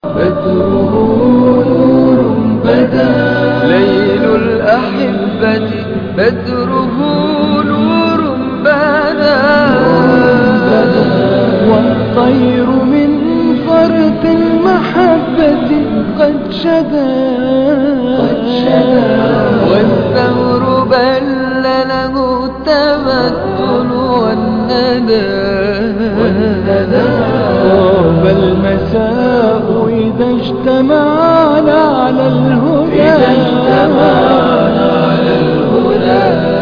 بدره نور بدا ليل الأحبة بدره نور بدا والطير من فرط المحبة قد شدا قد شدا والثور بل له التمثل والندى والندى طاب المساء إذا اجتمعنا على الهدى إذا اجتمعنا على الهدى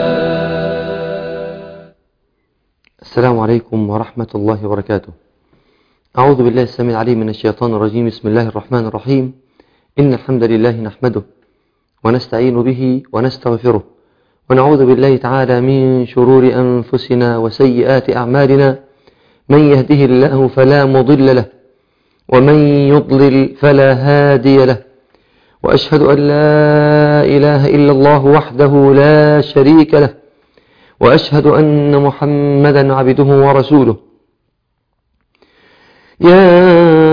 السلام عليكم ورحمة الله وبركاته أعوذ بالله السميع العليم من الشيطان الرجيم بسم الله الرحمن الرحيم إن الحمد لله نحمده ونستعين به ونستغفره ونعوذ بالله تعالى من شرور أنفسنا وسيئات أعمالنا من يهده الله فلا مضل له ومن يضلل فلا هادي له وأشهد أن لا إله إلا الله وحده لا شريك له وأشهد أن محمدا عبده ورسوله يا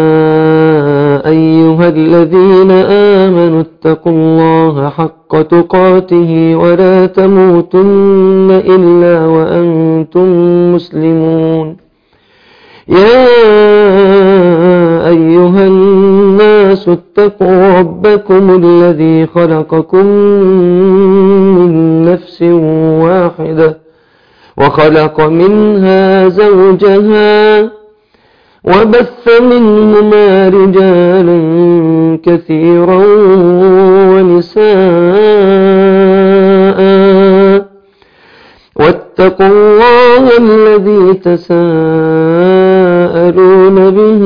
أيها الذين آمنوا اتقوا الله حق تقاته ولا تموتن إلا وأنتم مسلمون يا أيها الناس اتقوا ربكم الذي خلقكم من نفس واحدة وخلق منها زوجها وبث منهما رجالا كثيرا ونساء واتقوا الله الذي تساءلون به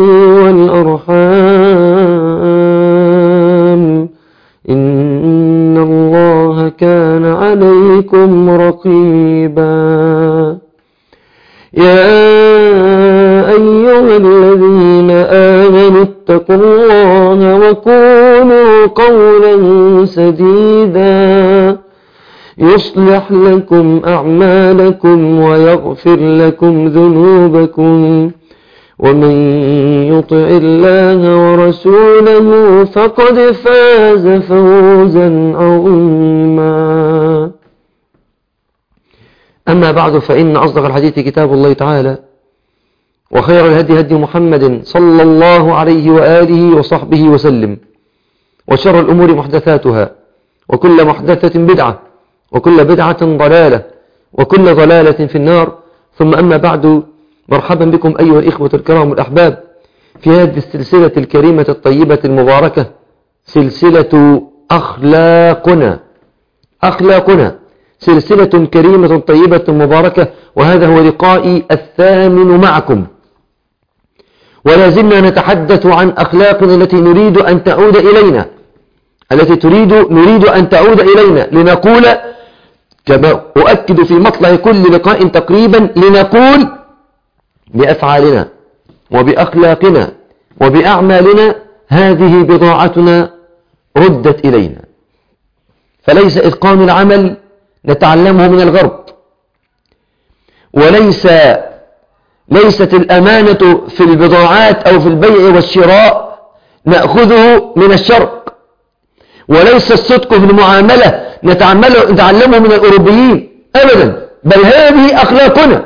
والأرحام إن الله كان عليكم رقيبا يا أيها الذين آمنوا اتقوا الله وقولوا قولا سديدا يصلح لكم أعمالكم ويغفر لكم ذنوبكم ومن يطع الله ورسوله فقد فاز فوزا عظيما أما بعد فإن أصدق الحديث كتاب الله تعالى وخير الهدي هدي محمد صلى الله عليه وآله وصحبه وسلم وشر الأمور محدثاتها وكل محدثة بدعة وكل بدعة ضلالة وكل ضلالة في النار ثم أما بعد مرحبا بكم أيها الإخوة الكرام الأحباب في هذه السلسلة الكريمة الطيبة المباركة سلسلة أخلاقنا أخلاقنا سلسلة كريمة طيبة مباركة وهذا هو لقائي الثامن معكم ولا زلنا نتحدث عن أخلاقنا التي نريد أن تعود إلينا التي تريد نريد أن تعود إلينا لنقول كما أؤكد في مطلع كل لقاء تقريبا لنقول بأفعالنا وبأخلاقنا وبأعمالنا هذه بضاعتنا ردت إلينا فليس إتقان العمل نتعلمه من الغرب وليس ليست الأمانة في البضاعات أو في البيع والشراء نأخذه من الشرق وليس الصدق في المعاملة نتعامله نتعلمه من الأوروبيين أبدا بل هذه أخلاقنا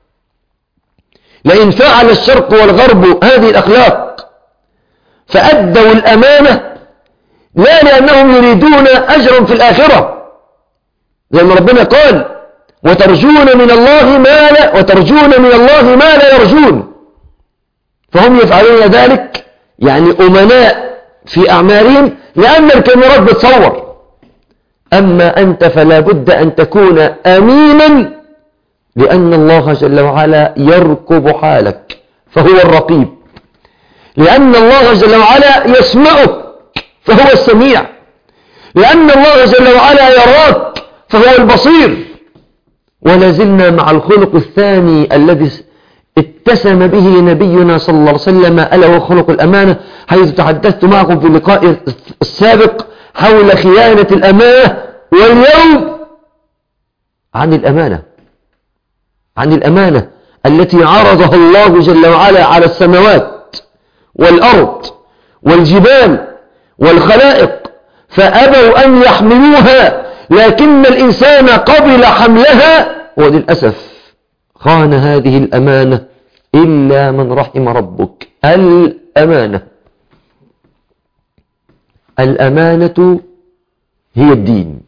لئن فعل الشرق والغرب هذه الأخلاق فأدوا الأمانة لا لأنهم يريدون أجرا في الآخرة زي ما ربنا قال وترجون من الله ما لا وترجون من الله ما لا يرجون فهم يفعلون ذلك يعني أمناء في أعمالهم لأن الكاميرات بتصور أما أنت فلا بد أن تكون أمينا لأن الله جل وعلا يركب حالك فهو الرقيب لأن الله جل وعلا يسمعك فهو السميع لأن الله جل وعلا يراك فهو البصير ولا زلنا مع الخلق الثاني الذي اتسم به نبينا صلى الله عليه وسلم ألا هو خلق الأمانة حيث تحدثت معكم في اللقاء السابق حول خيانة الأمانة واليوم عن الأمانة عن الأمانة التي عرضها الله جل وعلا على السماوات والأرض والجبال والخلائق فأبوا أن يحملوها لكن الإنسان قبل حملها وللأسف خان هذه الأمانة إلا من رحم ربك الأمانة الأمانة هي الدين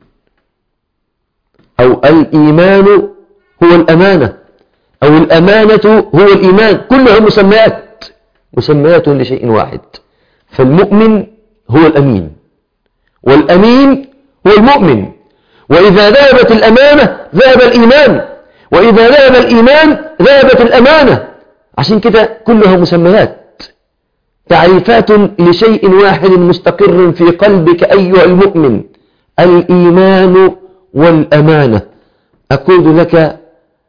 أو الإيمان هو الأمانة أو الأمانة هو الإيمان كلها مسميات مسميات لشيء واحد فالمؤمن هو الأمين والأمين هو المؤمن وإذا ذهبت الأمانة ذهب الإيمان وإذا ذهب الإيمان ذهبت الأمانة عشان كده كلها مسميات تعريفات لشيء واحد مستقر في قلبك أيها المؤمن الإيمان والأمانة أقول لك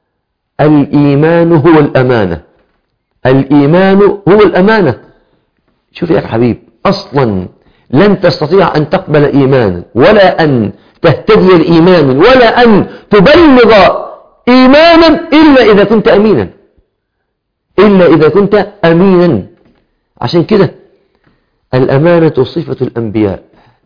الإيمان هو الأمانة الإيمان هو الأمانة شوف يا حبيب أصلا لن تستطيع أن تقبل إيمانا ولا أن تهتدي الإيمان ولا أن تبلغ إيمانا إلا إذا كنت أمينا إلا إذا كنت أمينا عشان كده الأمانة صفة الأنبياء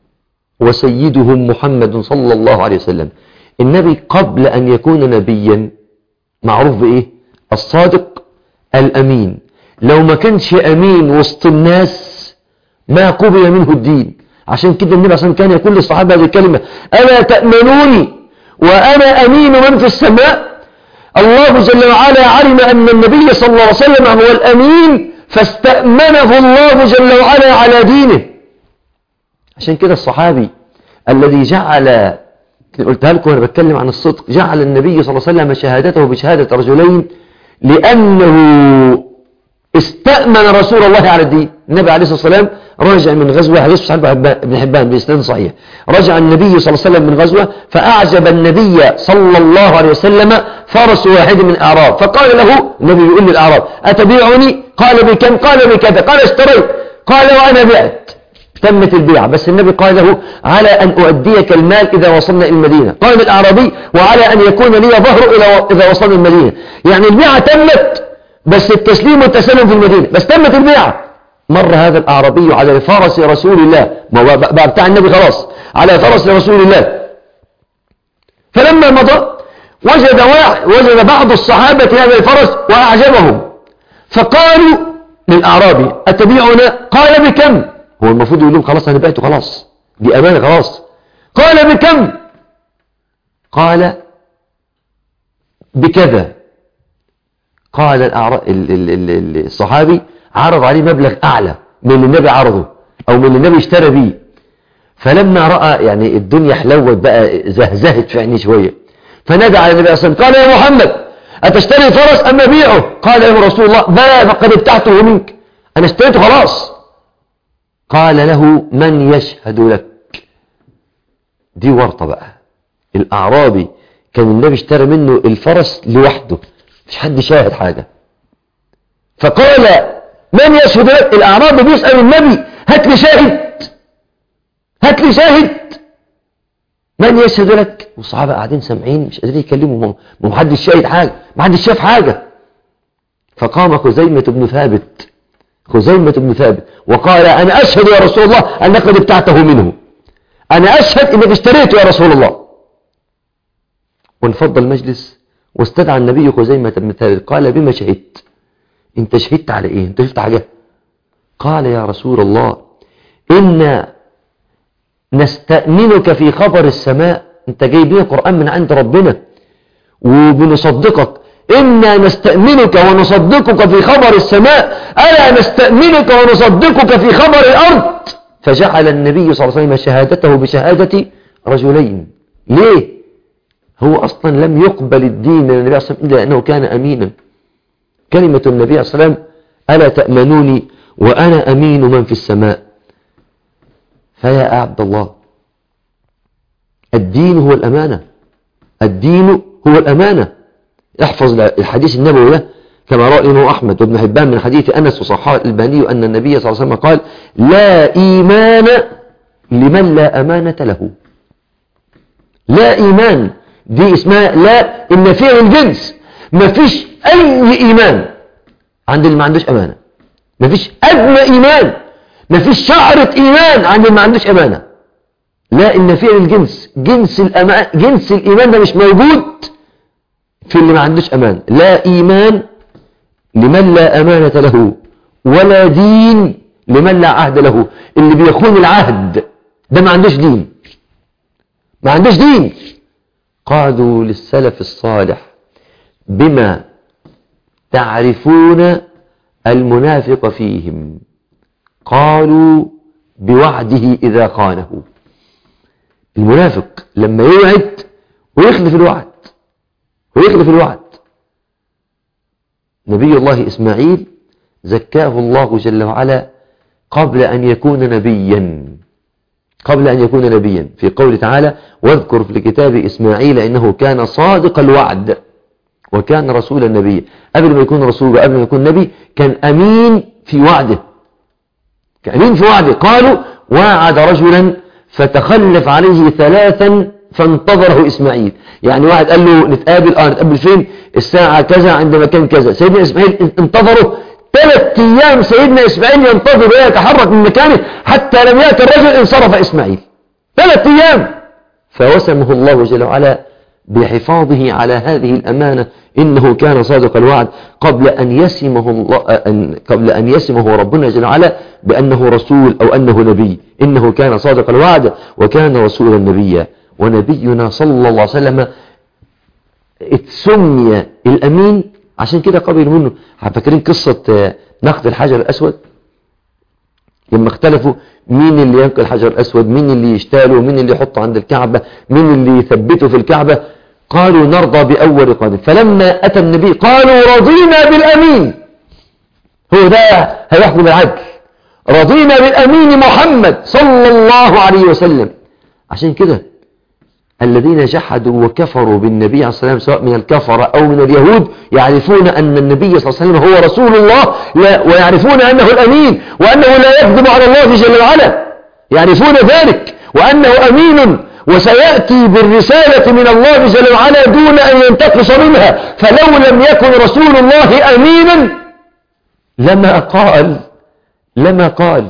وسيدهم محمد صلى الله عليه وسلم النبي قبل أن يكون نبيا معروف بإيه الصادق الأمين لو ما كانش أمين وسط الناس ما قبل منه الدين عشان كده النبي عشان كان يقول للصحابة هذه الكلمة ألا تأمنوني وأنا أمين من في السماء الله جل وعلا علم أن النبي صلى الله عليه وسلم هو الأمين فاستأمنه الله جل وعلا على دينه عشان كده الصحابي الذي جعل قلتها لكم أنا بتكلم عن الصدق جعل النبي صلى الله عليه وسلم شهادته بشهادة رجلين لأنه استأمن رسول الله على الدين النبي عليه الصلاة والسلام رجع من غزوة حديث صحيح ابن حبان بإسناد صحيح رجع النبي صلى الله عليه وسلم من غزوة فأعجب النبي صلى الله عليه وسلم فرس واحد من أعراب فقال له النبي يقول للأعراب أتبيعني قال بكم قال بكذا قال اشتريت قال وأنا بعت تمت البيعة بس النبي قال له على أن أؤديك المال إذا وصلنا إلى المدينة قال الأعرابي وعلى أن يكون لي ظهر إذا وصلنا المدينة يعني البيعة تمت بس التسليم والتسلم في المدينة بس تمت البيعة مر هذا الأعرابي على فرس رسول الله ما هو بقى بتاع النبي خلاص على فرس رسول الله فلما مضى وجد واحد وجد بعض الصحابة هذا الفرس وأعجبهم فقالوا للأعرابي أتبيعنا قال بكم هو المفروض يقول لهم خلاص أنا بعته خلاص دي أمانة خلاص قال بكم قال بكذا قال الصحابي عرض عليه مبلغ أعلى من اللي النبي عرضه أو من اللي النبي اشترى بيه فلما رأى يعني الدنيا حلوت بقى زهزهت في عينيه شوية فنادى على النبي صلى الله عليه وسلم قال يا محمد أتشتري فرس أم أبيعه قال يا رسول الله بلى فقد ابتعته منك أنا اشتريته خلاص قال له من يشهد لك دي ورطة بقى الأعرابي كان النبي اشترى منه الفرس لوحده مش حد شاهد حاجة فقال من يشهد لك الأعرابي بيسأل النبي هات لي شاهد هات لي شاهد من يشهد لك والصحابة قاعدين سامعين مش قادرين يكلموا ما محدش شاهد حاجة ما حدش شاف حاجة فقام خزيمة بن ثابت خزيمة بن ثابت وقال أنا أشهد يا رسول الله أنك قد ابتعته منه أنا أشهد أنك اشتريته يا رسول الله وانفض المجلس واستدعى النبي خزيمة بن ثابت قال بما شهدت انت شهدت على ايه انت شفت حاجة قال يا رسول الله إن نستأمنك في خبر السماء انت جايب لنا قرآن من عند ربنا وبنصدقك إنا نستأمنك ونصدقك في خبر السماء ألا نستأمنك ونصدقك في خبر الأرض فجعل النبي صلى الله عليه وسلم شهادته بشهادة رجلين ليه هو أصلا لم يقبل الدين من النبي صلى الله عليه وسلم إلا أنه كان أمينا كلمة النبي صلى الله عليه وسلم ألا تأمنوني وأنا أمين من في السماء فيا عبد الله الدين هو الأمانة الدين هو الأمانة احفظ الحديث النبوي ده كما رأى إمام أحمد وابن حبان من حديث أنس وصحاء الباني أن النبي صلى الله عليه وسلم قال لا إيمان لمن لا أمانة له لا إيمان دي اسمها لا إن فيها الجنس ما فيش أي إيمان عند اللي ما عندوش أمانة ما فيش أدنى إيمان ما فيش شعرة إيمان عند اللي ما عندوش أمانة لا إن فعل الجنس جنس الأمان جنس الإيمان ده مش موجود في اللي ما عندوش أمان لا إيمان لمن لا أمانة له ولا دين لمن لا عهد له اللي بيخون العهد ده ما عندوش دين ما عندوش دين قالوا للسلف الصالح بما تعرفون المنافق فيهم قالوا بوعده إذا خانه المنافق لما يوعد ويخلف الوعد ويخلف الوعد نبي الله إسماعيل زكاه الله جل وعلا قبل أن يكون نبيا قبل أن يكون نبيا في قوله تعالى واذكر في الكتاب إسماعيل إنه كان صادق الوعد وكان رسولا نبيا قبل ما يكون رسول وقبل ما يكون نبي كان أمين في وعده كان أمين في وعده قالوا وعد رجلا فتخلف عليه ثلاثا فانتظره إسماعيل يعني واحد قال له نتقابل اه نتقابل فين الساعة كذا عند مكان كذا سيدنا إسماعيل انتظره ثلاث أيام سيدنا إسماعيل ينتظر ويتحرك من مكانه حتى لم يأتي الرجل انصرف إسماعيل ثلاث أيام فوسمه الله جل وعلا بحفاظه على هذه الأمانة إنه كان صادق الوعد قبل أن يسمه الله أن قبل أن يسمه ربنا جل وعلا بأنه رسول أو أنه نبي إنه كان صادق الوعد وكان رسولا نبيا ونبينا صلى الله عليه وسلم اتسمي الأمين عشان كده قبل منه فاكرين قصة نقد الحجر الأسود لما اختلفوا مين اللي ينقل الحجر الأسود مين اللي يشتاله مين اللي يحطه عند الكعبة مين اللي يثبته في الكعبة قالوا نرضى بأول قادم فلما أتى النبي قالوا رضينا بالأمين هو ده هيحكم العدل رضينا بالأمين محمد صلى الله عليه وسلم عشان كده الذين جحدوا وكفروا بالنبي عليه الصلاة والسلام سواء من الكفرة أو من اليهود يعرفون أن النبي صلى الله عليه وسلم هو رسول الله لا ويعرفون أنه الأمين وأنه لا يكذب على الله جل وعلا يعرفون ذلك وأنه أمين وسيأتي بالرسالة من الله جل وعلا دون أن ينتقص منها فلو لم يكن رسول الله أمينا لما قال لما قال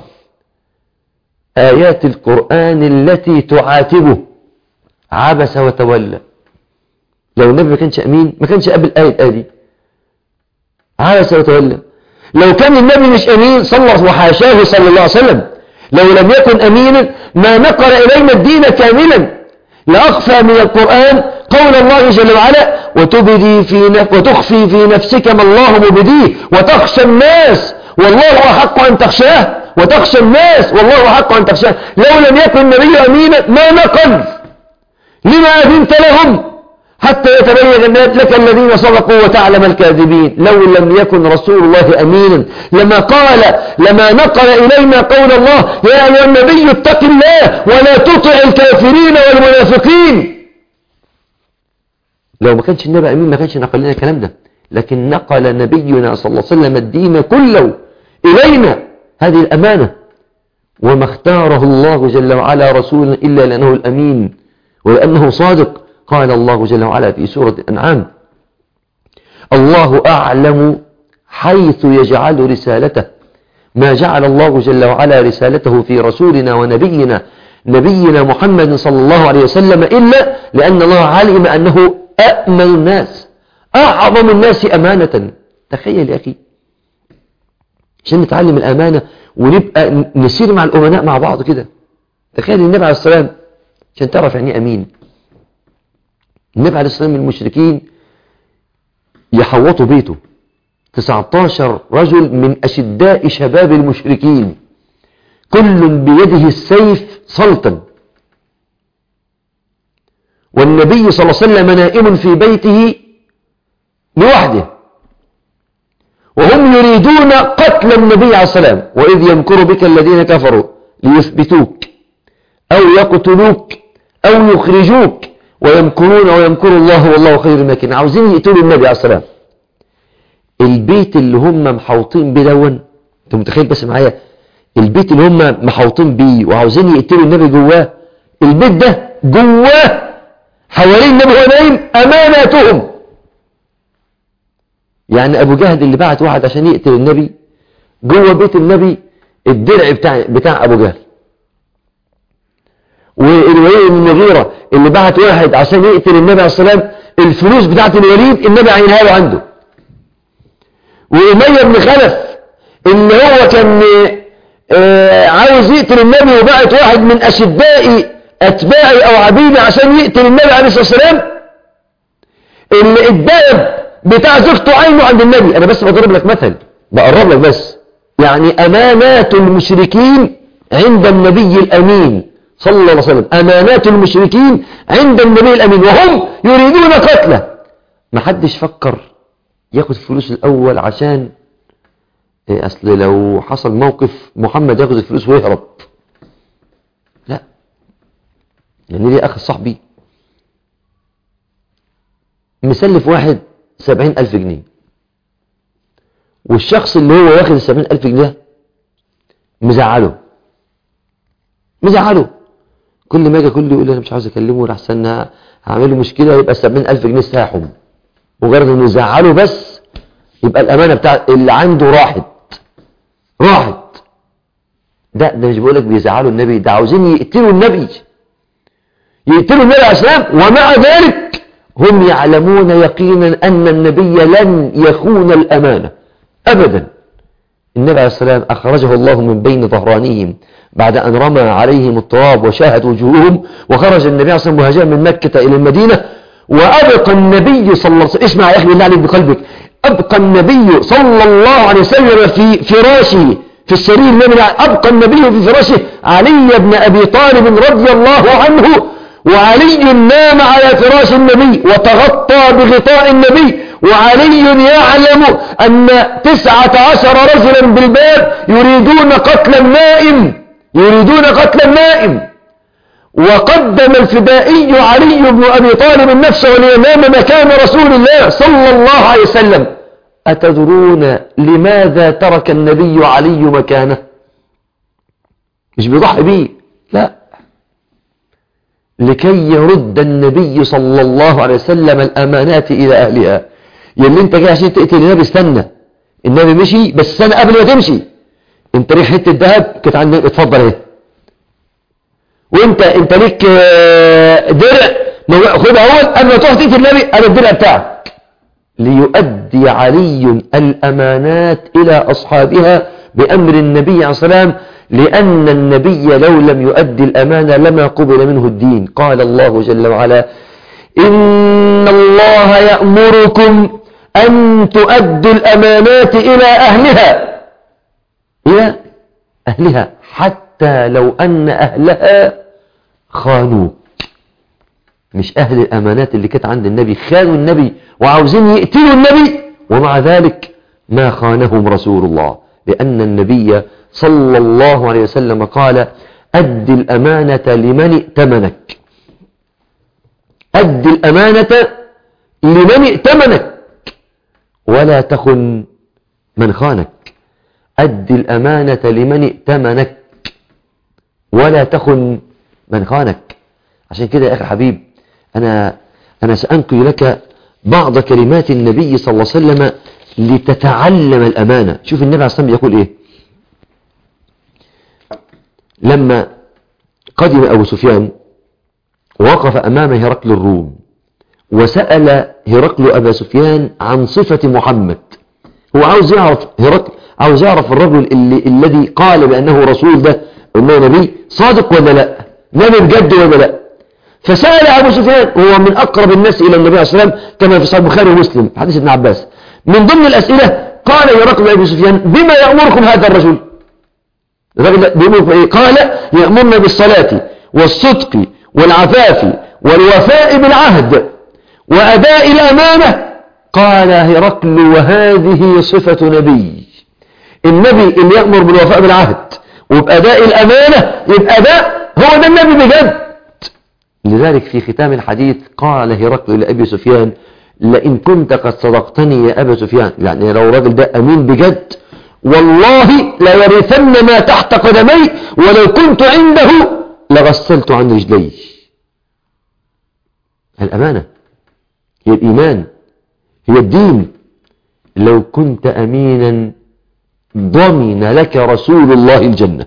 آيات القرآن التي تعاتبه عبس وتولى لو النبي ما كانش أمين ما كانش قبل آية الآية دي عبس وتولى لو كان النبي مش أمين صلى الله وحاشاه صلى الله عليه وسلم لو لم يكن أمينا ما نقل إلينا الدين كاملا لأخفى من القرآن قول الله جل وعلا وتبدي في نف... وتخفي في نفسك ما الله مبديه وتخشى الناس والله أحق أن تخشاه وتخشى الناس والله أحق أن تخشاه لو لم يكن النبي أمينا ما نقل لما أذنت لهم حتى يتبين لك الذين صدقوا وتعلم الكاذبين لو لم يكن رسول الله أمينا لما قال لما نقل إلينا قول الله يا أيها النبي اتق الله ولا تطع الكافرين والمنافقين لو ما كانش النبي أمين ما كانش نقل لنا الكلام ده لكن نقل نبينا صلى الله عليه وسلم الدين كله إلينا هذه الأمانة وما اختاره الله جل وعلا رسولا إلا لأنه الأمين ولأنه صادق قال الله جل وعلا في سورة الأنعام الله أعلم حيث يجعل رسالته ما جعل الله جل وعلا رسالته في رسولنا ونبينا نبينا محمد صلى الله عليه وسلم إلا لأن الله علم أنه أأمن الناس أعظم الناس أمانة تخيل يا أخي عشان نتعلم الأمانة ونبقى نسير مع الأمناء مع بعض كده تخيل النبي عليه السلام عشان تعرف يعني أمين النبي عليه السلام المشركين يحوطوا بيته 19 رجل من أشداء شباب المشركين كل بيده السيف سلطا والنبي صلى الله عليه وسلم نائم في بيته لوحده وهم يريدون قتل النبي عليه السلام وإذ يمكر بك الذين كفروا ليثبتوك أو يقتلوك أو يخرجوك ويمكرون ويمكر الله والله خير الماكرين عاوزين يقتلوا النبي عليه السلام البيت اللي هم محوطين بيه دون انت متخيل بس معايا البيت اللي هم محوطين بيه وعاوزين يقتلوا النبي جواه البيت ده جواه حوالين النبي وهو نايم اماناتهم يعني ابو جهل اللي بعت واحد عشان يقتل النبي جوه بيت النبي الدرع بتاع بتاع ابو جهل والوليد بن المغيرة اللي بعت واحد عشان يقتل النبي عليه الصلاة والسلام الفلوس بتاعت الوليد النبي عينها له عنده وأمية بن خلف اللي هو كان آه، عاوز يقتل النبي وبعت واحد من أشداء أتباعي أو عبيدي عشان يقتل النبي عليه الصلاة والسلام اللي الدائب بتاع زوجته عينه عند النبي أنا بس بضرب لك مثل بقرب لك بس يعني أمانات المشركين عند النبي الأمين صلى الله عليه وسلم أمانات المشركين عند النبي الأمين وهم يريدون قتله ما حدش فكر ياخد فلوس الأول عشان إيه أصل لو حصل موقف محمد ياخد الفلوس ويهرب لا يعني ليه أخ صاحبي مسلف واحد سبعين ألف جنيه والشخص اللي هو واخد السبعين ألف جنيه مزعله مزعله كل ما اجي كل يقول لي انا مش عاوز اكلمه لحسن هعمل له مشكله يبقى 70000 جنيه ساحهم مجرد انه يزعله بس يبقى الامانه بتاع اللي عنده راحت راحت ده ده مش بقول لك بيزعلوا النبي ده عاوزين يقتلوا النبي يقتلوا النبي عليه السلام ومع ذلك هم يعلمون يقينا ان النبي لن يخون الامانه ابدا النبي عليه السلام أخرجه الله من بين ظهرانيهم بعد أن رمى عليهم التراب وشاهد وجوههم وخرج النبي عليه الصلاة والسلام مهاجرا من مكة إلى المدينة وأبقى النبي صلى الله عليه وسلم اسمع يا أخي بالله عليك بقلبك أبقى النبي صلى الله عليه وسلم في فراشه في السرير النبي أبقى النبي في فراشه علي بن أبي طالب رضي الله عنه وعلي نام على فراش النبي وتغطى بغطاء النبي وعلي يعلم أن تسعة عشر رجلا بالباب يريدون قتل النائم يريدون قتل النائم وقدم الفدائي علي بن أبي طالب نفسه لينام مكان رسول الله صلى الله عليه وسلم أتدرون لماذا ترك النبي علي مكانه مش بيضحي بيه لا لكي يرد النبي صلى الله عليه وسلم الأمانات إلى أهلها يلي انت جاي عشان تقتل النبي استنى النبي مشي بس استنى قبل ما تمشي انت ليك حته ذهب كانت عندك اتفضل اهي وانت انت ليك آه، درع لو- خدها اول قبل ما تروح تقتل النبي انا الدرع بتاعك ليؤدي علي الامانات الى اصحابها بامر النبي عليه الصلاه والسلام لان النبي لو لم يؤدي الامانه لما قبل منه الدين قال الله جل وعلا إن الله يأمركم أن تؤدوا الأمانات إلى أهلها إلى أهلها حتى لو أن أهلها خانوك مش أهل الأمانات اللي كانت عند النبي خانوا النبي وعاوزين يقتلوا النبي ومع ذلك ما خانهم رسول الله لأن النبي صلى الله عليه وسلم قال أد الأمانة لمن ائتمنك أد الأمانة لمن ائتمنك ولا تخن من خانك أد الأمانة لمن ائتمنك ولا تخن من خانك عشان كده يا أخي الحبيب أنا, أنا سأنقل لك بعض كلمات النبي صلى الله عليه وسلم لتتعلم الأمانة شوف النبي عليه الصلاة والسلام يقول إيه لما قدم أبو سفيان وقف أمام هرقل الروم وسأل هرقل أبا سفيان عن صفة محمد هو عاوز يعرف هرقل عاوز يعرف الرجل اللي الذي قال بأنه رسول ده أنه نبي صادق ولا لا نبي بجد ولا لا فسأل أبو سفيان هو من أقرب الناس إلى النبي عليه الصلاة والسلام كما في صحيح البخاري ومسلم حديث ابن عباس من ضمن الأسئلة قال هرقل أبو سفيان بما يأمركم هذا الرجل الراجل ده بيأمركم إيه قال يأمرنا بالصلاة والصدق والعفاف والوفاء بالعهد وأداء الأمانة قال هرقل وهذه صفة نبي النبي اللي يأمر بالوفاء بالعهد وبأداء الأمانة يبقى ده هو ده النبي بجد لذلك في ختام الحديث قال هرقل لأبي سفيان لئن كنت قد صدقتني يا أبا سفيان يعني لو الراجل ده أمين بجد والله ليرثن ما تحت قدمي ولو كنت عنده لغسلت عن رجلي الأمانة هي الإيمان هي الدين لو كنت أمينا ضمن لك رسول الله الجنة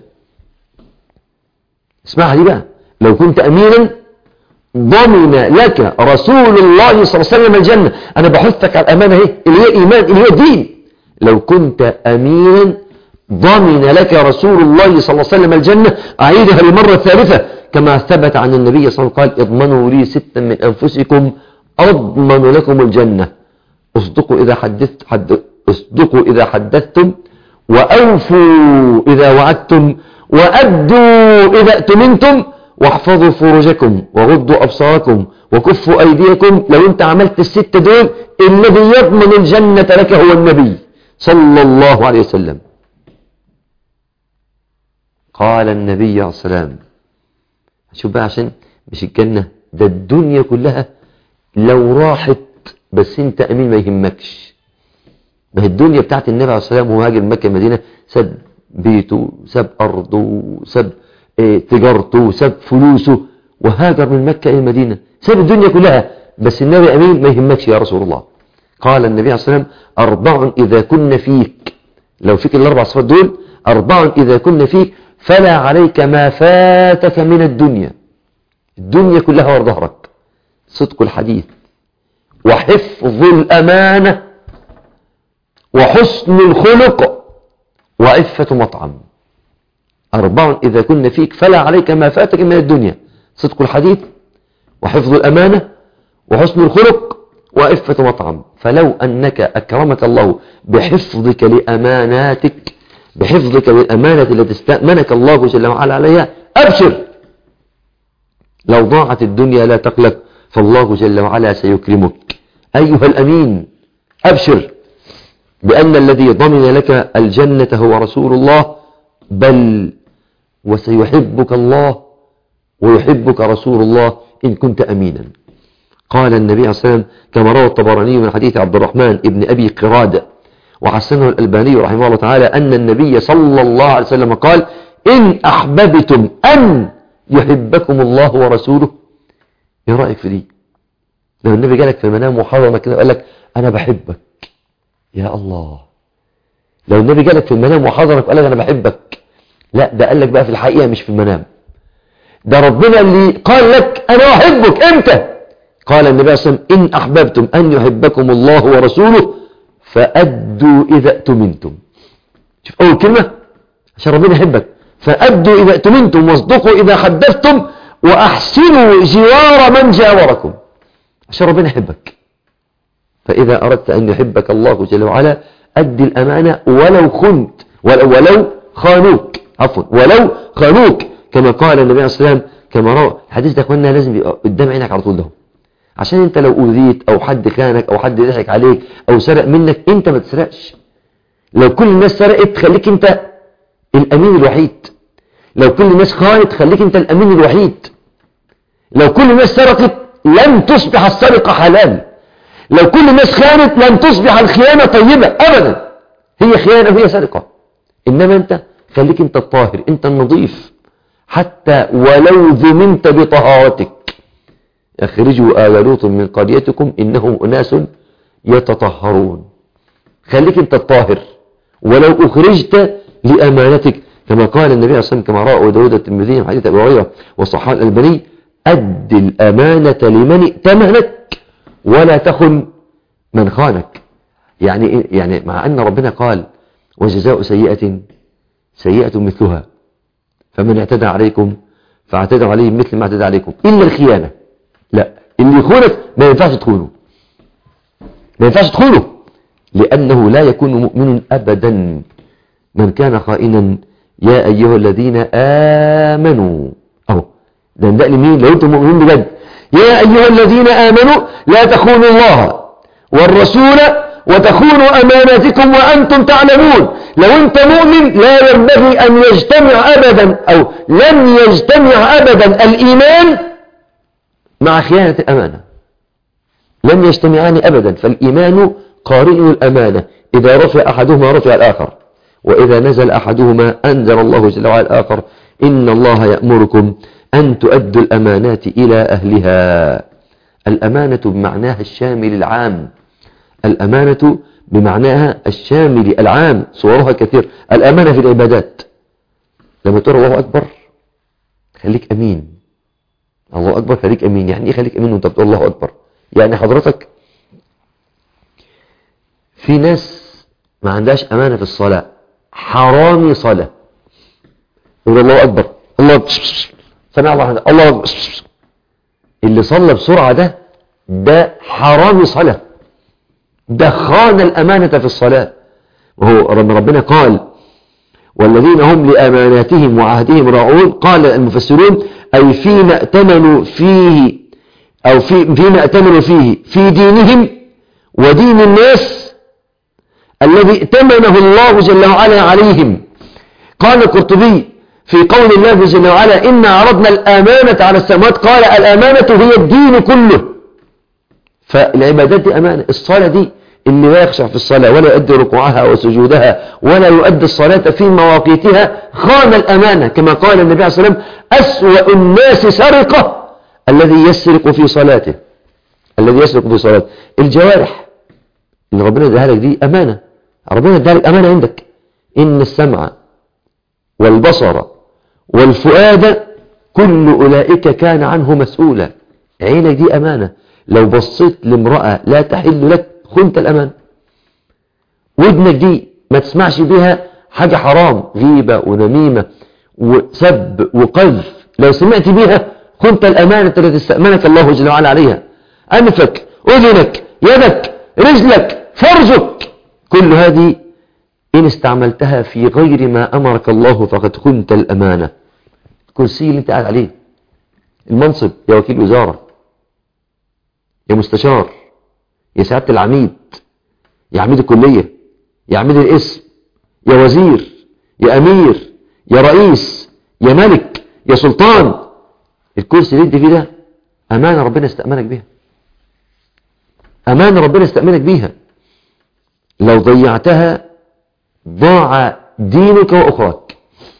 اسمعها دي بقى لو كنت أمينا ضمن لك رسول الله صلى الله عليه وسلم الجنة أنا بحثك على الأمانة اهي اللي هي إيمان اللي هي دين لو كنت أمينا ضمن لك رسول الله صلى الله عليه وسلم الجنة أعيدها للمرة الثالثة كما ثبت عن النبي صلى الله عليه وسلم قال اضمنوا لي ستا من أنفسكم أضمن لكم الجنة اصدقوا إذا حدثت حد اصدقوا إذا حدثتم وأوفوا إذا وعدتم وأدوا إذا ائتمنتم واحفظوا فروجكم وغضوا أبصاركم وكفوا أيديكم لو أنت عملت الستة دول الذي يضمن الجنة لك هو النبي صلى الله عليه وسلم قال النبي عليه السلام شوف بقى عشان مش الجنة ده الدنيا كلها لو راحت بس انت امين ما يهمكش ما هي الدنيا بتاعت النبي عليه السلام وهو هاجر مكة المدينة ساب بيته ساب أرضه ساب اه تجارته ساب فلوسه وهاجر من مكة إلى المدينة ساب الدنيا كلها بس النبي أمين ما يهمكش يا رسول الله قال النبي عليه السلام أربع إذا كن فيك لو فيك الأربع صفات دول أربع إذا كن فيك فلا عليك ما فاتك من الدنيا الدنيا كلها ورا ظهرك صدق الحديث وحفظ الأمانة وحسن الخلق وعفة مطعم أربع إذا كن فيك فلا عليك ما فاتك من الدنيا صدق الحديث وحفظ الأمانة وحسن الخلق وعفة مطعم فلو أنك أكرمك الله بحفظك لأماناتك بحفظك للأمانة التي استأمنك الله جل وعلا عليها أبشر لو ضاعت الدنيا لا تقلق فالله جل وعلا سيكرمك أيها الأمين أبشر بأن الذي ضمن لك الجنة هو رسول الله بل وسيحبك الله ويحبك رسول الله إن كنت أمينا قال النبي عليه الصلاة والسلام كما روى الطبراني من حديث عبد الرحمن ابن أبي قراد وحسنه الألباني رحمه الله تعالى أن النبي صلى الله عليه وسلم قال إن أحببتم أن يحبكم الله ورسوله ايه رأيك في دي لو النبي جالك في المنام وحرمك كده وقال لك أنا بحبك يا الله لو النبي جالك في المنام وحضرك وقال لك أنا بحبك لا ده قال لك بقى في الحقيقة مش في المنام ده ربنا اللي قال لك أنا أحبك أنت قال النبي صلى الله عليه وسلم إن أحببتم أن يحبكم الله ورسوله فأدوا إذا اؤتمنتم شوف أول كلمة عشان ربنا يحبك فأدوا إذا اؤتمنتم واصدقوا إذا حدثتم وأحسنوا جوار من جاوركم عشان ربنا يحبك فإذا أردت أن يحبك الله جل وعلا أدي الأمانة ولو خنت ولو, ولو خانوك عفوا ولو خانوك كما قال النبي عليه الصلاة والسلام كما روى الحديث ده أخوانا لازم يبقى قدام عينك على طول ده عشان انت لو أوذيت أو حد خانك أو حد ضحك عليك أو سرق منك انت ما تسرقش لو كل الناس سرقت خليك انت الأمين الوحيد لو كل الناس خانت خليك انت الأمين الوحيد لو كل الناس سرقت لن تصبح السرقة حلال لو كل الناس خانت لن تصبح الخيانة طيبة أبدا هي خيانة وهي سرقة إنما أنت خليك أنت الطاهر أنت النظيف حتى ولو ذمنت بطهارتك اخرجوا آل لوط من قريتكم إنهم أناس يتطهرون خليك أنت الطاهر ولو أخرجت لأمانتك كما قال النبي صلى الله عليه وسلم كما رأى داود الترمذي من حديث أبي هريرة والصحابة الألباني أد الأمانة لمن ائتمنك ولا تخن من خانك يعني يعني مع أن ربنا قال وجزاء سيئة سيئة مثلها فمن اعتدى عليكم فاعتدوا عليه مثل ما اعتدى عليكم إلا الخيانة لا اللي يخونك ما ينفعش تخونه ما ينفعش تخونه لأنه لا يكون مؤمن أبدا من كان خائنا يا أيها الذين آمنوا أهو ده ده لمين لو أنتم مؤمنين بجد يا أيها الذين آمنوا لا تخونوا الله والرسول وتخونوا أماناتكم وأنتم تعلمون لو أنت مؤمن لا ينبغي أن يجتمع أبدا أو لن يجتمع أبدا الإيمان مع خيانة الأمانة لن يجتمعان أبدا فالإيمان قارئ الأمانة إذا رفع أحدهما رفع الآخر وإذا نزل أحدهما أنزل الله جل وعلا الآخر إن الله يأمركم أن تؤدوا الأمانات إلى أهلها الأمانة بمعناها الشامل العام الأمانة بمعناها الشامل العام صورها كثير الأمانة في العبادات لما تقول الله أكبر خليك أمين الله أكبر خليك أمين يعني إيه خليك أمين وأنت بتقول الله أكبر يعني حضرتك في ناس ما عندهاش أمانة في الصلاة حرامي صلاة يقول الله أكبر الله أكبر. سمع الله حمده. الله أكبر. اللي صلى بسرعة ده ده حرامي صلاة ده خان الأمانة في الصلاة وهو لما ربنا قال والذين هم لأماناتهم وعهدهم راعون قال المفسرون أي فيما ائتمنوا فيه أو في فيما ائتمنوا فيه في دينهم ودين الناس الذي ائتمنه الله جل وعلا عليهم قال القرطبي في قول الله جل وعلا إن عرضنا الأمانة على السماوات قال الأمانة هي الدين كله فالعبادات دي أمانة الصلاة دي اللي لا يخشع في الصلاة ولا يؤدي ركوعها وسجودها ولا يؤدي الصلاة في مواقيتها خان الأمانة كما قال النبي عليه الصلاة والسلام أسوأ الناس سرقة الذي يسرق في صلاته الذي يسرق في صلاته الجوارح اللي ربنا اداها لك دي أمانة ربنا اداها لك أمانة عندك إن السمع والبصر والفؤاد كل أولئك كان عنه مسؤولا عينك دي أمانة لو بصيت لامرأة لا تحل لك خنت الأمان ودنك دي ما تسمعش بيها حاجة حرام غيبة ونميمة وسب وقذف لو سمعت بيها خنت الأمانة التي استأمنك الله جل وعلا عليها أنفك أذنك يدك رجلك فرجك كل هذه إن استعملتها في غير ما أمرك الله فقد خنت الأمانة الكرسي اللي انت قاعد عليه المنصب يا وكيل وزارة يا مستشار يا سعادة العميد يا عميد الكلية يا عميد الاسم يا وزير يا أمير يا رئيس يا ملك يا سلطان الكرسي اللي انت فيه ده أمانة ربنا استأمنك بيها أمانة ربنا استأمنك بيها لو ضيعتها ضاع دينك وأخراك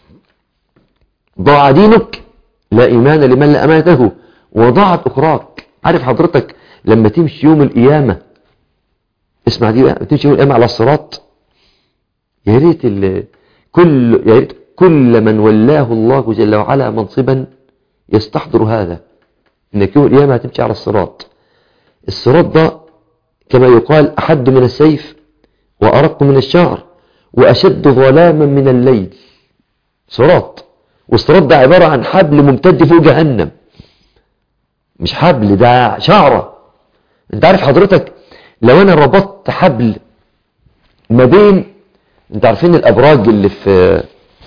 ضاع دينك لا إيمان لمن لا أمانته وضاعت أخراك عارف حضرتك لما تمشي يوم القيامة اسمع دي بقى تمشي يوم القيامة على الصراط يا ريت ال- كل يا ريت كل من ولاه الله جل وعلا منصبا يستحضر هذا انك يوم القيامة هتمشي على الصراط الصراط ده كما يقال أحد من السيف وأرق من الشعر وأشد ظلاما من الليل صراط والصراط ده عبارة عن حبل ممتد فوق جهنم مش حبل ده شعرة انت عارف حضرتك لو انا ربطت حبل ما بين انت عارفين الابراج اللي في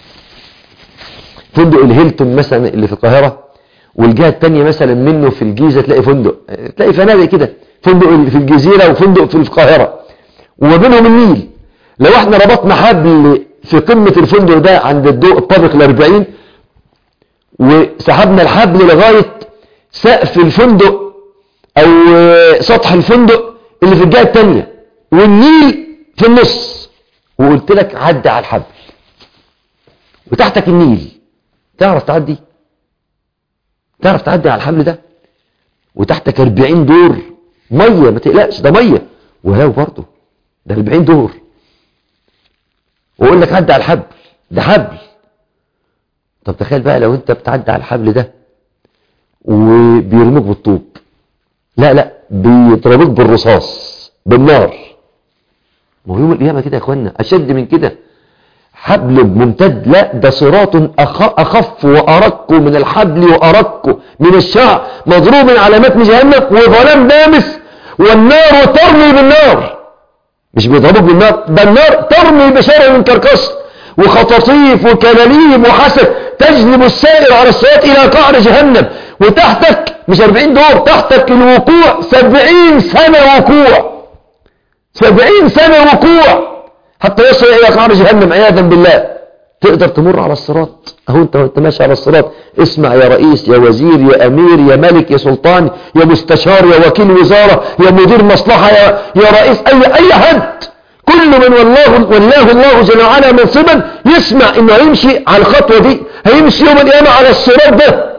فندق الهيلتون مثلا اللي في القاهرة والجهة التانية مثلا منه في الجيزة تلاقي فندق تلاقي فنادق كده فندق في الجزيرة وفندق في القاهرة وما بينهم النيل لو احنا ربطنا حبل في قمة الفندق ده عند الضوء الطابق الأربعين وسحبنا الحبل لغاية سقف الفندق او سطح الفندق اللي في الجهة التانية والنيل في النص وقلت لك عدي على الحبل وتحتك النيل تعرف تعدي تعرف تعدي على الحبل ده وتحتك 40 دور مية ما تقلقش ده مية وهو برضه ده 40 دور واقول لك عدي على الحبل ده حبل طب تخيل بقى لو انت بتعدي على الحبل ده وبيرموك بالطوب لا لا بيضربوك بالرصاص بالنار ما هو يوم القيامة كده يا اخوانا اشد من كده حبل ممتد لا ده صراط أخ- اخف وارق من الحبل وارق من الشعر مضروب على متن جهنم وظلام دامس والنار ترمي بالنار مش بيضربوك بالنار ده النار ترمي بشرر من كركس وخطاطيف وكلاليب وحسد تجلب السائر على الصراط الى قعر جهنم وتحتك مش 40 دور تحتك الوقوع 70 سنة وقوع 70 سنة وقوع حتى يصل الى قعر جهنم عياذا بالله تقدر تمر على الصراط اهو انت وانت ماشي على الصراط اسمع يا رئيس يا وزير يا امير يا ملك يا سلطان يا مستشار يا وكيل وزارة يا مدير مصلحة يا, يا رئيس اي اي حد كل من والله ولاه الله جل وعلا منصبا يسمع انه هيمشي على الخطوة دي هيمشي يوم القيامة على الصراط ده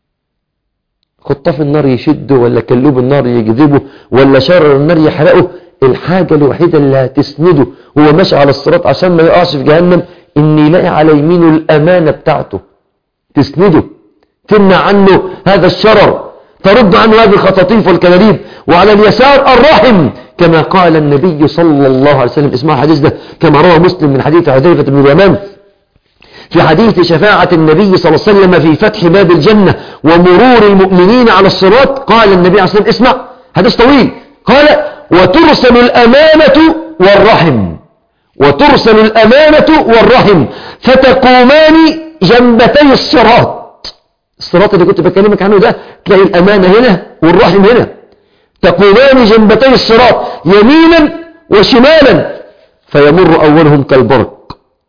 خطاف النار يشده ولا كلوب النار يجذبه ولا شرر النار يحرقه الحاجة الوحيدة اللي هتسنده هو ماشي على الصراط عشان ما يقعش في جهنم ان يلاقي على يمينه الامانة بتاعته تسنده تمنع عنه هذا الشرر ترد عنه هذه الخطاطيف والكلاليب وعلى اليسار الرحم كما قال النبي صلى الله عليه وسلم اسمع الحديث ده كما روى مسلم من حديث حذيفة بن اليمان في حديث شفاعة النبي صلى الله عليه وسلم في فتح باب الجنة ومرور المؤمنين على الصراط قال النبي عليه الصلاة والسلام اسمع حديث طويل قال وترسل الأمانة والرحم وترسل الأمانة والرحم فتقومان جنبتي الصراط الصراط اللي كنت بكلمك عنه ده تلاقي الأمانة هنا والرحم هنا تقومان جنبتي الصراط يمينا وشمالا فيمر أولهم كالبرق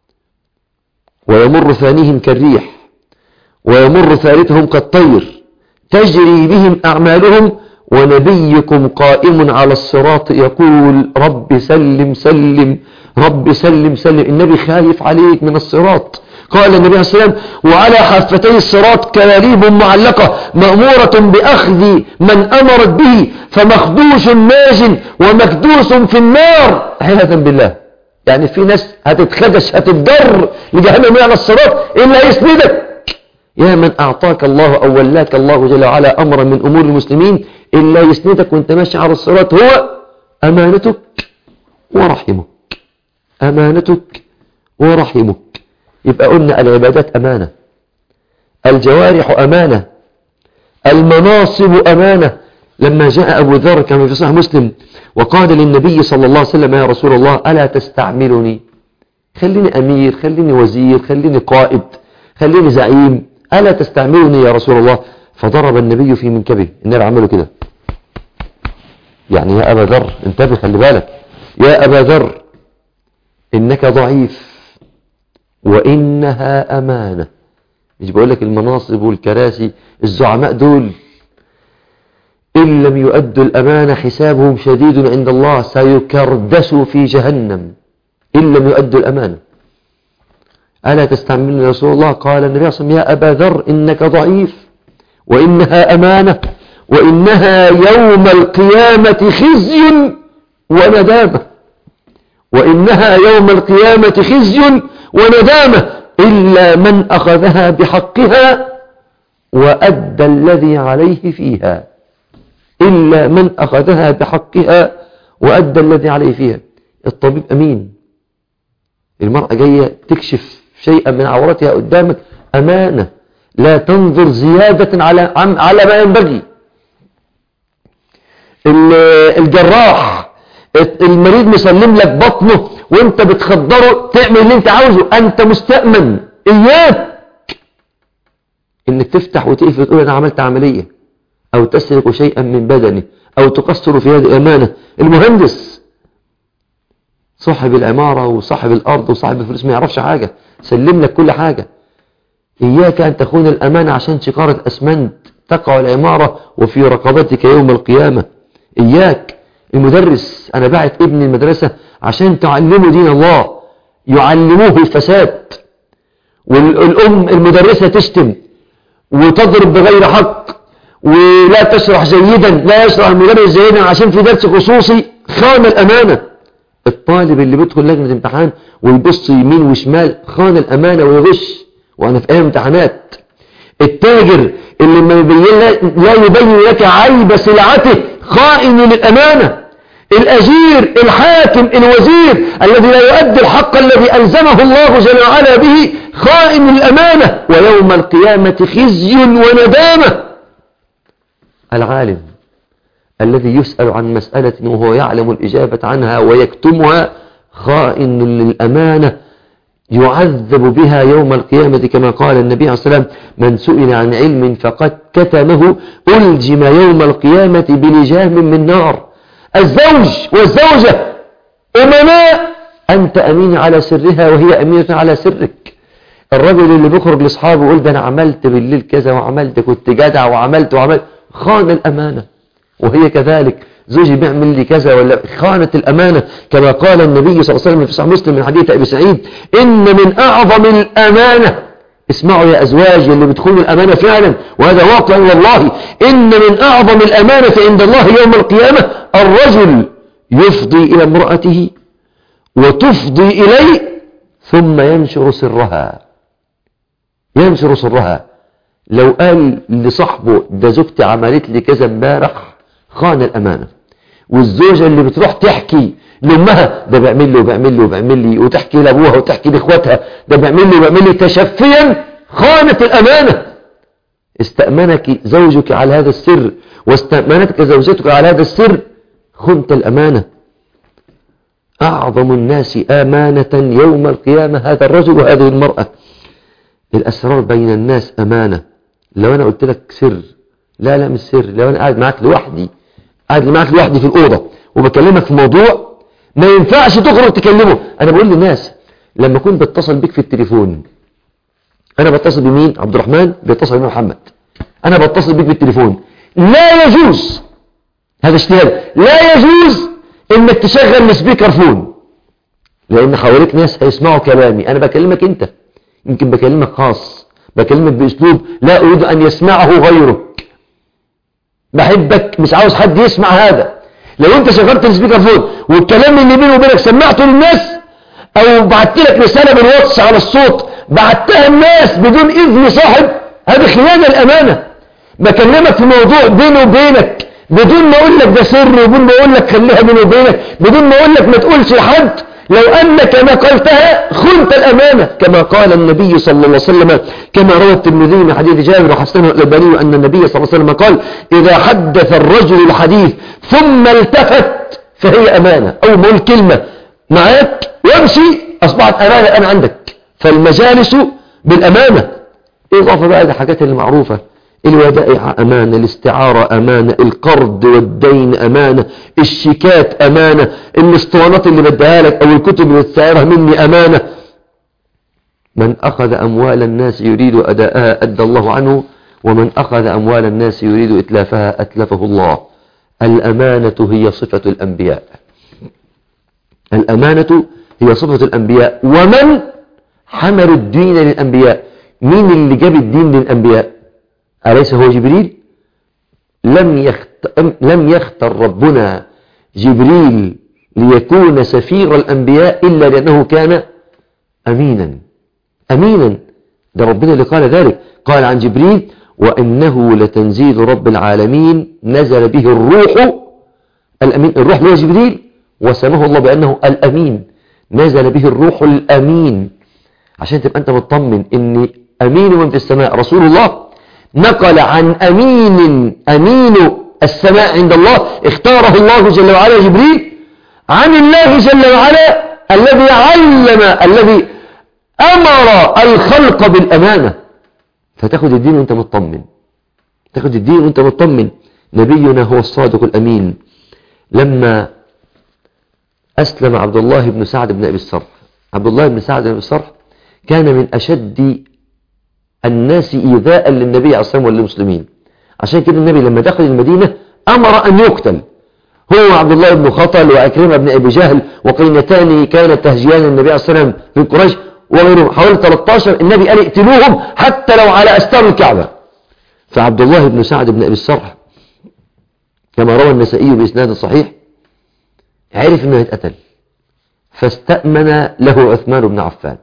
ويمر ثانيهم كالريح ويمر ثالثهم كالطير تجري بهم أعمالهم ونبيكم قائم على الصراط يقول رب سلم سلم رب سلم سلم النبي خايف عليك من الصراط قال النبي عليه السلام وعلى حافتي الصراط كلاليب معلقة مأمورة بأخذ من أمرت به فمخدوش ناج ومكدوس في النار عياذا بالله يعني في ناس هتتخدش هتتجر لجهنم على الصراط إلا يسندك يا من أعطاك الله أو ولاك الله جل وعلا أمرا من أمور المسلمين إلا يسندك وانت ماشي على الصراط هو أمانتك ورحمك أمانتك ورحمك يبقى قلنا العبادات أمانة الجوارح أمانة المناصب أمانة لما جاء أبو ذر كما في صحيح مسلم وقال للنبي صلى الله عليه وسلم يا رسول الله ألا تستعملني خليني أمير خليني وزير خليني قائد خليني زعيم ألا تستعملني يا رسول الله فضرب النبي في منكبه النبي عمله كده يعني يا أبا ذر انتبه خلي بالك يا أبا ذر إنك ضعيف وإنها أمانة مش بقول لك المناصب والكراسي الزعماء دول إن لم يؤدوا الأمانة حسابهم شديد عند الله سيكردسوا في جهنم إن لم يؤدوا الأمانة ألا تستعملني يا رسول الله قال النبي صلى الله عليه وسلم يا أبا ذر إنك ضعيف وإنها أمانة وإنها يوم القيامة خزي وندامة وإنها يوم القيامة خزي وندامة إلا من أخذها بحقها وأدى الذي عليه فيها إلا من أخذها بحقها وأدى الذي عليه فيها الطبيب أمين المرأة جاية تكشف شيئا من عورتها قدامك أمانة لا تنظر زيادة على على ما ينبغي الجراح المريض مسلم لك بطنه وانت بتخدره تعمل اللي انت عاوزه انت مستأمن اياك انك تفتح وتقفل وتقول انا عملت عملية او تسرق شيئا من بدني او تقصر في هذه الامانة المهندس صاحب العمارة وصاحب الارض وصاحب الفلوس ما يعرفش حاجة سلم لك كل حاجة إياك أن تخون الأمانة عشان شقارة أسمنت تقع العمارة وفي رقبتك يوم القيامة إياك المدرس أنا بعت ابني المدرسة عشان تعلمه دين الله يعلموه الفساد والأم المدرسة تشتم وتضرب بغير حق ولا تشرح جيدا لا يشرح المدرس جيدا عشان في درس خصوصي خان الأمانة الطالب اللي بيدخل لجنة امتحان ويبص يمين وشمال خان الأمانة ويغش وأنا في أيام امتحانات التاجر اللي ما يبين لا يبين لك عيب سلعته خائن للأمانة الأجير الحاكم الوزير الذي لا يؤدي الحق الذي ألزمه الله جل وعلا به خائن للأمانة ويوم القيامة خزي وندامة العالم الذي يسأل عن مسألة وهو يعلم الإجابة عنها ويكتمها خائن للأمانة يعذب بها يوم القيامة كما قال النبي عليه الصلاة والسلام من سئل عن علم فقد كتمه ألجم يوم القيامة بلجام من نار الزوج والزوجة أمناء أنت أمين على سرها وهي أمينة على سرك الرجل اللي بيخرج لأصحابه يقول ده أنا عملت بالليل كذا وعملت كنت جدع وعملت وعملت خان الأمانة وهي كذلك زوجي بيعمل لي كذا ولا خانت الأمانة كما قال النبي صلى الله عليه وسلم في صحيح مسلم من حديث أبي سعيد إن من أعظم الأمانة اسمعوا يا أزواج اللي بتخونوا الأمانة فعلا وهذا واقع والله إن من أعظم الأمانة عند الله يوم القيامة الرجل يفضي إلى امرأته وتفضي إليه ثم ينشر سرها ينشر سرها لو قال لصاحبه ده زوجتي عملت لي كذا امبارح خان الأمانة والزوجة اللي بتروح تحكي لأمها ده بيعمل لي وبيعمل لي وبيعمل لي وتحكي لأبوها وتحكي لإخواتها ده بيعمل لي وبيعمل لي تشفيا خانت الأمانة استأمنك زوجك على هذا السر واستأمنتك زوجتك على هذا السر خنت الأمانة أعظم الناس آمانة يوم القيامة هذا الرجل وهذه المرأة الأسرار بين الناس أمانة لو أنا قلت لك سر لا لا مش سر لو أنا قاعد معاك لوحدي قاعد معاك لوحدي في الأوضة وبكلمك في موضوع ما ينفعش تخرج تكلمه أنا بقول للناس لما كنت بتصل بك في التليفون أنا بتصل بمين عبد الرحمن بيتصل بمحمد أنا بتصل بك بالتليفون لا يجوز هذا اجتهاد لا يجوز انك تشغل السبيكر فون لان حواليك ناس هيسمعوا كلامي انا بكلمك انت يمكن بكلمك خاص بكلمك باسلوب لا اريد ان يسمعه غيرك بحبك مش عاوز حد يسمع هذا لو انت شغلت السبيكر فون والكلام اللي بيني وبينك سمعته للناس او بعت لك رساله بالواتس على الصوت بعتها الناس بدون اذن صاحب هذه خيانه الامانه بكلمك في موضوع بيني وبينك بدون ما اقول لك ده سر وبدون ما اقول لك خليها بيني وبينك بدون ما اقول لك ما تقولش لحد لو انك نقلتها خنت الامانه كما قال النبي صلى الله عليه وسلم كما روى الترمذي من حديث جابر وحسنه الالباني ان النبي صلى الله عليه وسلم قال اذا حدث الرجل الحديث ثم التفت فهي امانه اول ما اقول كلمه معاك وامشي اصبحت امانه الان عندك فالمجالس بالامانه اضافه بقى الحاجات المعروفه الودائع أمانة الاستعارة أمانة القرض والدين أمانة الشيكات أمانة الاسطوانات اللي بديها لك أو الكتب اللي بتسعرها مني أمانة من أخذ أموال الناس يريد أداءها أدى الله عنه ومن أخذ أموال الناس يريد إتلافها أتلفه الله الأمانة هي صفة الأنبياء الأمانة هي صفة الأنبياء ومن حمل الدين للأنبياء مين اللي جاب الدين للأنبياء أليس هو جبريل لم يخت... لم يختر ربنا جبريل ليكون سفير الأنبياء إلا لأنه كان أمينا أمينا ده ربنا اللي قال ذلك قال عن جبريل وإنه لتنزيل رب العالمين نزل به الروح الأمين الروح هو جبريل وسماه الله بأنه الأمين نزل به الروح الأمين عشان تبقى أنت مطمن إن أمين من في السماء رسول الله نقل عن أمين أمين السماء عند الله اختاره الله جل وعلا جبريل عن الله جل وعلا الذي علم الذي أمر الخلق بالأمانة فتاخد الدين وانت مطمن تاخد الدين وانت مطمن نبينا هو الصادق الأمين لما أسلم عبد الله بن سعد بن أبي الصرح عبد الله بن سعد بن أبي الصرح كان من أشد الناس إيذاء للنبي عليه الصلاة والسلام وللمسلمين عشان كده النبي لما دخل المدينة أمر أن يقتل هو عبد الله بن خطل وعكرمة بن أبي جهل وقينتان كانت تهجيان النبي عليه الصلاة والسلام في قريش وغيرهم حوالي 13 النبي قال اقتلوهم حتى لو على أستار الكعبة فعبد الله بن سعد بن أبي الصرح كما روى النسائي بإسناد صحيح عرف أنه يتقتل فاستأمن له عثمان بن عفان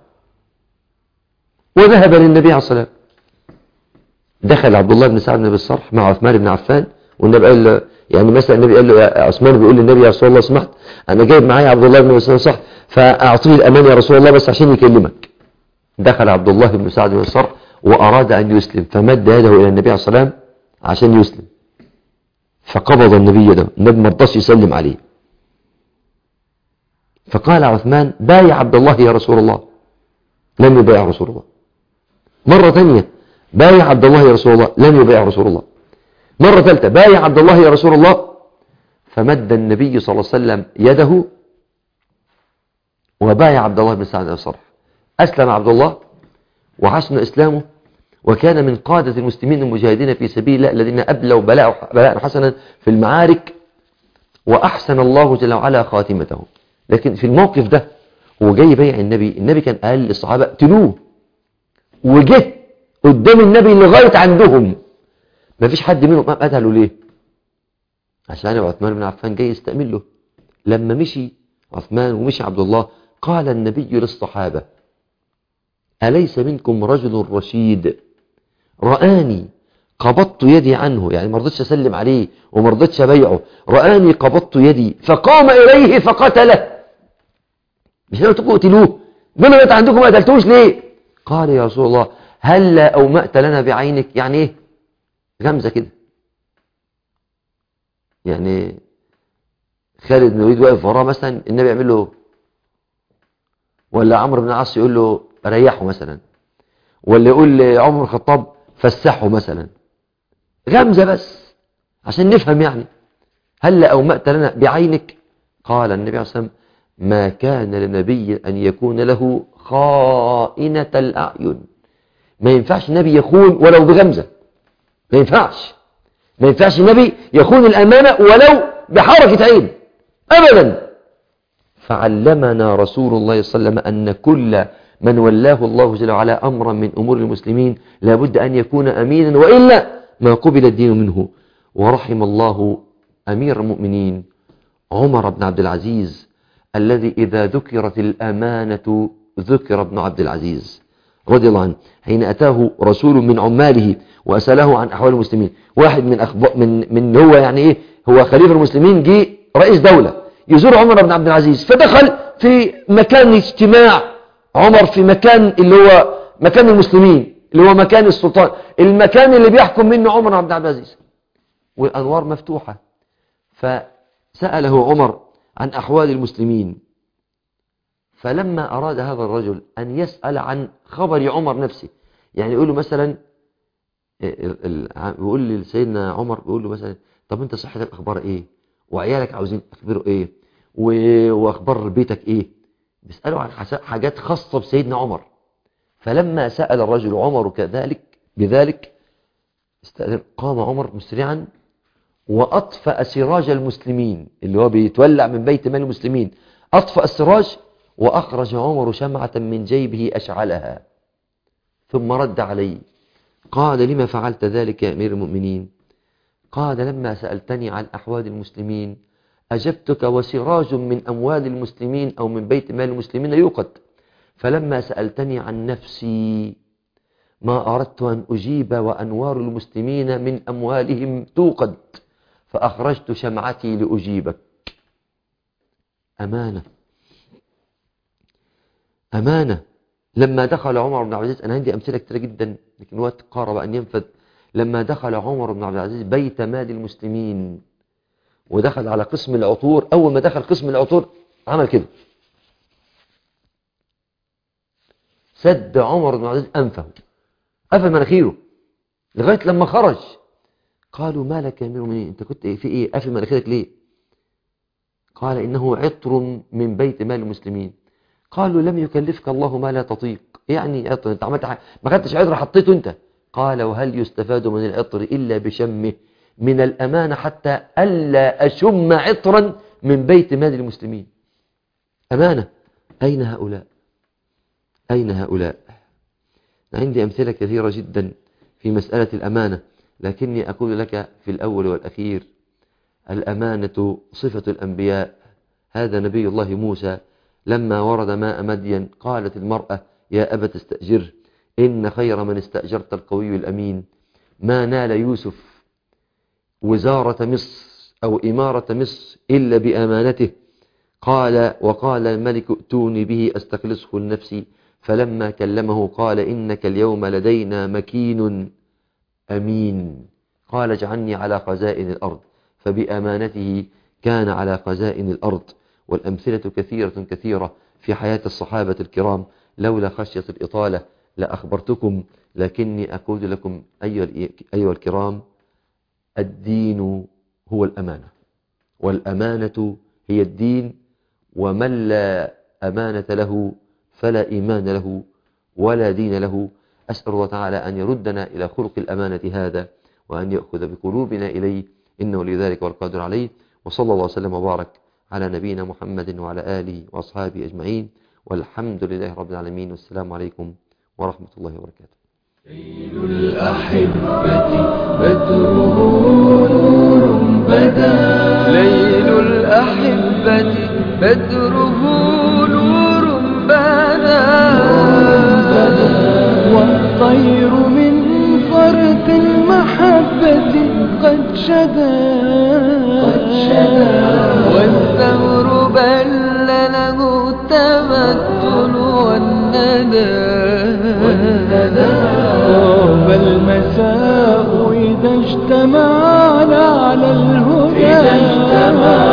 وذهب للنبي عليه الصلاة دخل عبد الله بن سعد بن ابي الصرح مع عثمان بن عفان والنبي قال له يعني مثلا النبي قال له يا عثمان بيقول للنبي يا رسول الله سمحت انا جايب معايا عبد الله بن ابي صح فاعطيه الامان يا رسول الله بس عشان يكلمك دخل عبد الله بن سعد بن الصرح واراد ان يسلم فمد يده الى النبي عليه الصلاه والسلام عشان يسلم فقبض النبي يده النبي ما رضاش يسلم عليه فقال عثمان بايع عبد الله يا رسول الله لم يبايع رسول الله مرة ثانية بايع عبد الله يا رسول الله لم يبايع رسول الله مرة ثالثة بايع عبد الله يا رسول الله فمد النبي صلى الله عليه وسلم يده وبايع عبد الله بن سعد الصرح أسلم عبد الله وحسن إسلامه وكان من قادة المسلمين المجاهدين في سبيل الله الذين أبلوا بلاء, بلاء حسنا في المعارك وأحسن الله جل وعلا خاتمته لكن في الموقف ده هو جاي بيع النبي النبي كان قال للصحابة اقتلوه وجه قدام النبي لغاية عندهم ما فيش حد منهم قام قتله ليه عشان عثمان بن عفان جاي يستأمن له لما مشي عثمان ومشي عبد الله قال النبي للصحابة أليس منكم رجل رشيد رآني قبضت يدي عنه يعني ما رضيتش أسلم عليه وما رضيتش أبيعه رآني قبضت يدي فقام إليه فقتله مش أنا قلت لكم اقتلوه ما أنا عندكم ما قتلتوش ليه قال يا رسول الله هل أومأت لنا بعينك يعني إيه غمزة كده يعني خالد بن الوليد واقف وراه مثلا النبي يعمل له ولا عمرو بن العاص يقول له ريحه مثلا ولا يقول لعمر بن الخطاب فسحه مثلا غمزة بس عشان نفهم يعني هل أومأت لنا بعينك قال النبي عليه الصلاة والسلام ما كان لنبي أن يكون له خائنة الأعين ما ينفعش النبي يخون ولو بغمزة ما ينفعش ما ينفعش النبي يخون الأمانة ولو بحركة عين أبدا فعلمنا رسول الله صلى الله عليه وسلم أن كل من ولاه الله جل وعلا أمرا من أمور المسلمين لابد أن يكون أمينا وإلا ما قبل الدين منه ورحم الله أمير المؤمنين عمر بن عبد العزيز الذي إذا ذكرت الأمانة ذكر ابن عبد العزيز رضي الله عنه حين أتاه رسول من عماله وأسأله عن أحوال المسلمين واحد من أخبار من من هو يعني إيه هو خليفة المسلمين جه رئيس دولة يزور عمر بن عبد العزيز فدخل في مكان اجتماع عمر في مكان اللي هو مكان المسلمين اللي هو مكان السلطان المكان اللي بيحكم منه عمر بن عبد العزيز والأنوار مفتوحة فسأله عمر عن أحوال المسلمين فلما أراد هذا الرجل أن يسأل عن خبر عمر نفسه يعني يقول له مثلا بيقول لسيدنا عمر بيقول له مثلا طب انت صحتك اخبار ايه وعيالك عاوزين اخبروا ايه واخبار بيتك ايه بيسالوا عن حاجات خاصه بسيدنا عمر فلما سال الرجل عمر كذلك بذلك استأذن قام عمر مسرعا واطفأ سراج المسلمين اللي هو بيتولع من بيت مال المسلمين اطفأ السراج واخرج عمر شمعه من جيبه اشعلها ثم رد عليه قال لما فعلت ذلك يا أمير المؤمنين قال لما سألتني عن أحوال المسلمين أجبتك وسراج من أموال المسلمين أو من بيت مال المسلمين يوقد فلما سألتني عن نفسي ما أردت أن أجيب وأنوار المسلمين من أموالهم توقد فأخرجت شمعتي لأجيبك أمانة أمانة لما دخل عمر بن عبد العزيز أنا عندي أمثلة كثيرة جدا لكن الوقت قارب أن ينفذ لما دخل عمر بن عبد العزيز بيت مال المسلمين ودخل على قسم العطور أول ما دخل قسم العطور عمل كده سد عمر بن عبد العزيز أنفه قفل مناخيره لغاية لما خرج قالوا ما لك يا أمير المؤمنين أنت كنت في إيه قافل مناخيرك ليه قال إنه عطر من بيت مال المسلمين قالوا لم يكلفك الله ما لا تطيق يعني عطر انت عملت حاجة ما خدتش عطر حطيته انت قال وهل يستفاد من العطر إلا بشمه من الأمانة حتى ألا أشم عطرا من بيت مال المسلمين أمانة أين هؤلاء أين هؤلاء عندي أمثلة كثيرة جدا في مسألة الأمانة لكني أقول لك في الأول والأخير الأمانة صفة الأنبياء هذا نبي الله موسى لما ورد ماء مدين قالت المرأة يا أبت استأجر إن خير من استأجرت القوي الأمين ما نال يوسف وزارة مصر أو إمارة مصر إلا بأمانته قال وقال الملك ائتوني به أستخلصه لنفسي فلما كلمه قال إنك اليوم لدينا مكين أمين قال اجعلني على خزائن الأرض فبأمانته كان على خزائن الأرض والأمثلة كثيرة كثيرة في حياة الصحابة الكرام لولا خشية الإطالة لأخبرتكم لكني أقول لكم أيها الكرام الدين هو الأمانة والأمانة هي الدين ومن لا أمانة له فلا إيمان له ولا دين له أسأل الله تعالى أن يردنا إلى خلق الأمانة هذا وأن يأخذ بقلوبنا إليه إنه لذلك والقادر عليه وصلى الله وسلم وبارك على نبينا محمد وعلى آله وأصحابه أجمعين والحمد لله رب العالمين والسلام عليكم ورحمة الله وبركاته ليل الأحبة بدره نور بدا ليل الأحبة المحبة بدره نور بدا والطير من فرط المحبة قد شدا والثمر بل له التمثل والندى طاب المساء إذا اجتمعنا على الهدى إذا اجتمعنا